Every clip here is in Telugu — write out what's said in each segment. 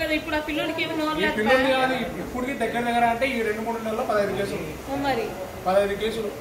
కదా ఇప్పుడు ఆ పిల్లోడికి ఏమి నోరు ఈ లేక పిల్లలు కాదు ఇప్పటికి దగ్గర దగ్గర అంటే ఈ రెండు మూడు నెలల్లో పదహైదు కేసులు మరి పదహైదు కేసులు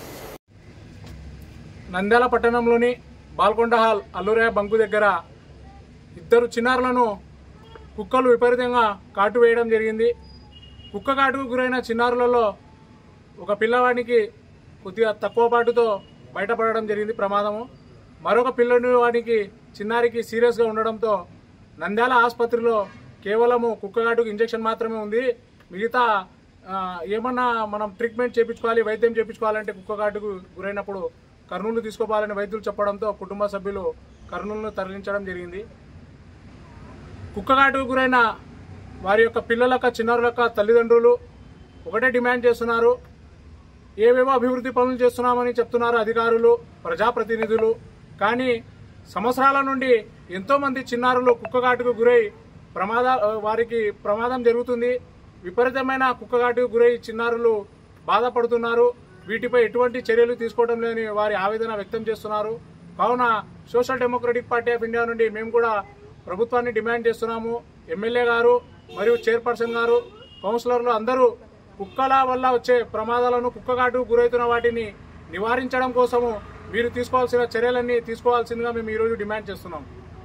నంద్యాల పట్టణంలోని బాల్కొండ హాల్ అల్లూరయ్య బంకు దగ్గర ఇద్దరు చిన్నారులను కుక్కలు విపరీతంగా కాటు వేయడం జరిగింది కుక్క కాటుకు గురైన చిన్నారులలో ఒక పిల్లవాడికి కొద్దిగా తక్కువ పాటుతో బయటపడడం జరిగింది ప్రమాదము మరొక పిల్లని వాడికి చిన్నారికి సీరియస్గా ఉండడంతో నంద్యాల ఆసుపత్రిలో కేవలము కుక్కగాటుకు ఇంజెక్షన్ మాత్రమే ఉంది మిగతా ఆ, ఏమన్నా మనం ట్రీట్మెంట్ చేయించుకోవాలి వైద్యం చేయించుకోవాలంటే కుక్కగాటుకు గురైనప్పుడు కర్నూలు తీసుకోవాలని వైద్యులు చెప్పడంతో కుటుంబ సభ్యులు కర్నూలును తరలించడం జరిగింది కుక్కగాటుకు గురైన వారి యొక్క పిల్లల యొక్క చిన్నారుల యొక్క తల్లిదండ్రులు ఒకటే డిమాండ్ చేస్తున్నారు ఏవేవో అభివృద్ధి పనులు చేస్తున్నామని చెప్తున్నారు అధికారులు ప్రజాప్రతినిధులు కానీ సంవత్సరాల నుండి ఎంతో మంది చిన్నారులు కుక్కగాటుకు గురై ప్రమాద వారికి ప్రమాదం జరుగుతుంది విపరీతమైన కుక్కగాటుకు గురై చిన్నారులు బాధపడుతున్నారు వీటిపై ఎటువంటి చర్యలు తీసుకోవడం లేని వారి ఆవేదన వ్యక్తం చేస్తున్నారు కావున social democratic party of India నుండి మేము కూడా ప్రభుత్వాన్ని డిమాండ్ చేస్తున్నాము ఎమ్మెల్యే గారు మరియు చైర్పర్సన్ గారు కౌన్సిలర్లు అందరూ కుక్కల వల్ల వచ్చే ప్రమాదాలను కుక్కగాటు గురవుతున్న వాటిని నివారించడం కోసము మీరు తీసుకోవాల్సిన చర్యలన్నీ తీసుకోవాల్సిందిగా మేము ఈరోజు డిమాండ్ చేస్తున్నాం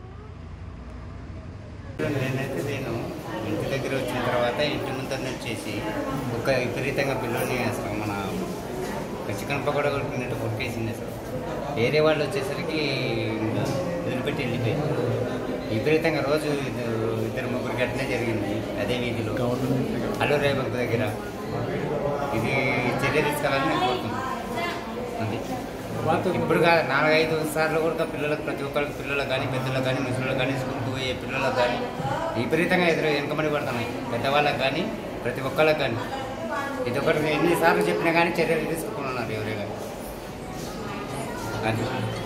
నేనైతే నేను ఇంటి దగ్గర వచ్చిన తర్వాత ఇంటి ముందర వచ్చేసి ఒక విపరీతంగా పిల్లల్ని అసలు మన ఒక చికెన్ పకోడా కొట్టుకున్నట్టు కొట్టేసింది అసలు వేరే వాళ్ళు వచ్చేసరికి ఇంకా వదిలిపెట్టి వెళ్ళిపోయి విపరీతంగా రోజు ఇద్దరు ఇద్దరు ముగ్గురు ఘటనే జరిగింది అదే వీధిలో అల్లూరు బంక్ దగ్గర ఇది చర్య తీసుకోవాలని నేను కోరుతున్నాను అంతే ఇప్పుడు కాదు నాలుగైదు సార్లు కూడా పిల్లలకు ప్రతి ఒక్కరికి పిల్లలకు కానీ పెద్దలకు కానీ ముసలిలకు కానీ స్కూల్కి పోయే పిల్లలకు కానీ విపరీతంగా ఎదురు వెనకబడి పడుతున్నాయి పెద్దవాళ్ళకి కానీ ప్రతి ఒక్కళ్ళకి కానీ ఇది ఒకటి ఎన్నిసార్లు చెప్పినా కానీ చర్యలు తీసుకుంటున్నారు ఎవరే కానీ అది